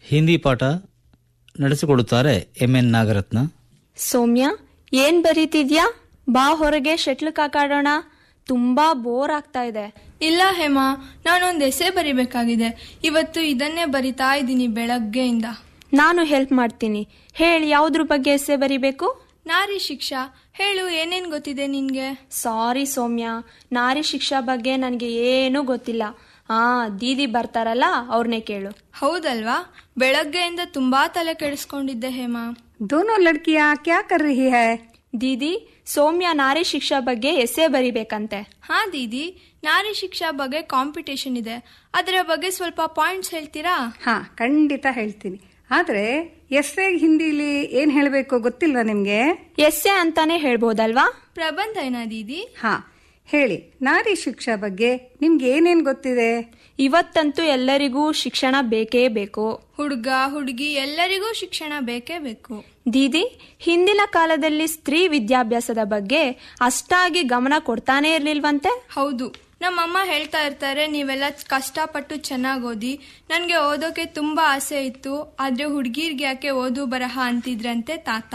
ಹಿಂದಿ ಪಾಠ ನಡೆಸಿಕೊಡುತ್ತಾರೆ M N Nagaratna ಸೌಮ್ಯ ಏನ್ ಬರೀತಿದ್ಯಾ ಬಾ ಹೊರಗೆ ಶಟ್ಲ್ ಕಾಕಾಡೋಣ ತುಂಬಾ ಬೋರ್ ಆಗ್ತಾ ಇದೆ ಇಲ್ಲ ಹೇಮಾ ನಾನೊಂದು ಎಸೆ ಬರಿಬೇಕಾಗಿದೆ ಇವತ್ತು ಇದನ್ನೇ ಬರಿತಾ ಇದ್ದೀನಿ ಬೆಳಗ್ಗೆಯಿಂದ ನಾನು ಹೆಲ್ಪ್ ಮಾಡ್ತೀನಿ ಹೇಳಿ ಯಾವ್ದ್ರ ಬಗ್ಗೆ ಎಸ್ಸೆ ಬರಿಬೇಕು ನಾರಿ ಶಿಕ್ಷಾ ಹೇಳು ಏನೇನ್ ಗೊತ್ತಿದೆ ನಿನ್ಗೆ ಸಾರಿ ಸೌಮ್ಯ ನಾರಿ ಶಿಕ್ಷಾ ಬಗ್ಗೆ ನನಗೆ ಏನೂ ಗೊತ್ತಿಲ್ಲ ಹಾ ದೀದಿ ಬರ್ತಾರಲ್ಲ ಅವ್ರನ್ನೇ ಕೇಳು ಹೌದಲ್ವಾ ಬೆಳಗ್ಗೆಯಿಂದ ತುಂಬಾ ತಲೆ ಕೆಡಿಸ್ಕೊಂಡಿದ್ದೆ ಹೇಮಾ दोनों लड़कियां क्या कर रही है ದೀದಿ ಸೌಮ್ಯ ನಾರಿ ಶಿಕ್ಷಾ ಬಗ್ಗೆ ಎಸ್ಸೆ ಬರಿಬೇಕಂತೆ ಹಾ ದೀದಿ ನಾರಿ ಶಿಕ್ಷಾ ಬಗ್ಗೆ ಕಾಂಪಿಟೇಷನ್ ಇದೆ ಅದರ ಬಗ್ಗೆ ಸ್ವಲ್ಪ ಪಾಯಿಂಟ್ಸ್ ಹೇಳ್ತೀರಾ ಹಾ ಖಂಡಿತ ಹೇಳ್ತೀನಿ ಆದ್ರೆ ಎಸ್ಸೆ ಹಿಂದಿಲಿ ಏನ್ ಹೇಳಬೇಕು ಗೊತ್ತಿಲ್ವಾ ನಿಮ್ಗೆ ಎಸ್ಸೆ ಅಂತಾನೆ ಹೇಳ್ಬೋದಲ್ವಾ ಪ್ರಬಂಧ ಏನಾ ದೀದಿ ಹಾ ಹೇಳಿ ನಾರಿ ಶಿಕ್ಷಾ ಬಗ್ಗೆ ನಿಮ್ಗೆ ಏನೇನ್ ಗೊತ್ತಿದೆ ಇವತ್ತಂತೂ ಎಲ್ಲರಿಗೂ ಶಿಕ್ಷಣ ಬೇಕೇ ಬೇಕು ಹುಡುಗ ಹುಡುಗಿ ಎಲ್ಲರಿಗೂ ಶಿಕ್ಷಣ ಬೇಕೇ ಬೇಕು ದೀದಿ ಹಿಂದಿನ ಕಾಲದಲ್ಲಿ ಸ್ತ್ರೀ ವಿದ್ಯಾಭ್ಯಾಸದ ಬಗ್ಗೆ ಅಷ್ಟಾಗಿ ಗಮನ ಕೊಡ್ತಾನೆ ಇರ್ಲಿಲ್ವಂತೆ ಹೌದು ನಮ್ಮಮ್ಮ ಹೇಳ್ತಾ ಇರ್ತಾರೆ ನೀವೆಲ್ಲ ಕಷ್ಟಪಟ್ಟು ಚೆನ್ನಾಗಿ ಓದಿ ನನಗೆ ಓದೋಕೆ ತುಂಬಾ ಆಸೆ ಇತ್ತು ಆದ್ರೆ ಹುಡುಗಿರ್ಗೆ ಯಾಕೆ ಓದು ಬರಹ ಅಂತಿದ್ರಂತೆ ತಾತ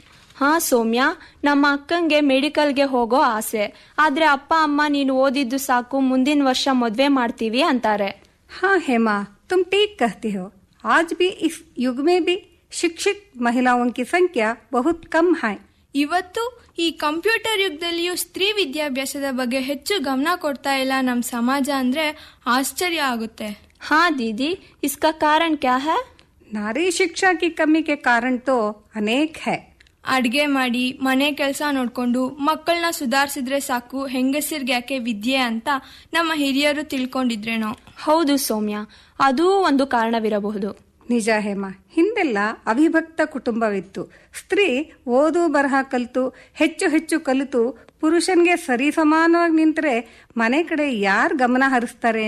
ಹಾ ಸೌಮ್ಯ ನಮ್ಮ ಅಕ್ಕಂಗೆ ಮೆಡಿಕಲ್ಗೆ ಹೋಗೋ ಆಸೆ ಆದ್ರೆ ಅಪ್ಪ ಅಮ್ಮ ನೀನು ಓದಿದ್ದು ಸಾಕು ಮುಂದಿನ ವರ್ಷ ಮದ್ವೆ ಮಾಡ್ತೀವಿ ಅಂತಾರೆ हाँ हेमा तुम ठीक कहती हो आज भी इस युग में भी शिक्षित महिलाओं की संख्या बहुत कम है ಇವತ್ತು ಈ ಕಂಪ್ಯೂಟರ್ ಯುಗದಲ್ಲಿಯೂ ಸ್ತ್ರೀ ವಿದ್ಯಾಭ್ಯಾಸದ ಬಗ್ಗೆ ಹೆಚ್ಚು ಗಮನ ಕೊಡ್ತಾ ಇಲ್ಲ ನಮ್ಮ ಸಮಾಜ ಅಂದ್ರೆ ಆಶ್ಚರ್ಯ ಆಗುತ್ತೆ हाँ दीदी इसका कारण क्या है नारी शिक्षा की कमी के कारण तो अनेक है ಅಡ್ಗೆ ಮಾಡಿ ಮನೆ ಕೆಲಸ ನೋಡ್ಕೊಂಡು ಮಕ್ಕಳನ್ನ ಸುಧಾರಿಸಿದ್ರೆ ಸಾಕು ಹೆಂಗಸರ್ಗೆ ಯಾಕೆ ವಿದ್ಯೆ ಅಂತ ನಮ್ಮ ಹಿರಿಯರು ತಿಳ್ಕೊಂಡಿದ್ರೇನೋ ಹೌದು ಸೌಮ್ಯ ಅದೂ ಒಂದು ಕಾರಣವಿರಬಹುದು ನಿಜ ಹೇಮ ಹಿಂದೆಲ್ಲ ಅವಿಭಕ್ತ ಕುಟುಂಬವಿತ್ತು ಸ್ತ್ರೀ ಓದು ಬರಹ ಕಲಿತು ಹೆಚ್ಚು ಹೆಚ್ಚು ಕಲಿತು ಪುರುಷನ್ಗೆ ಸರಿ ಸಮಾನವಾಗಿ ನಿಂತರೆ ಮನೆ ಕಡೆ ಯಾರು ಗಮನ ಹರಿಸ್ತಾರೆ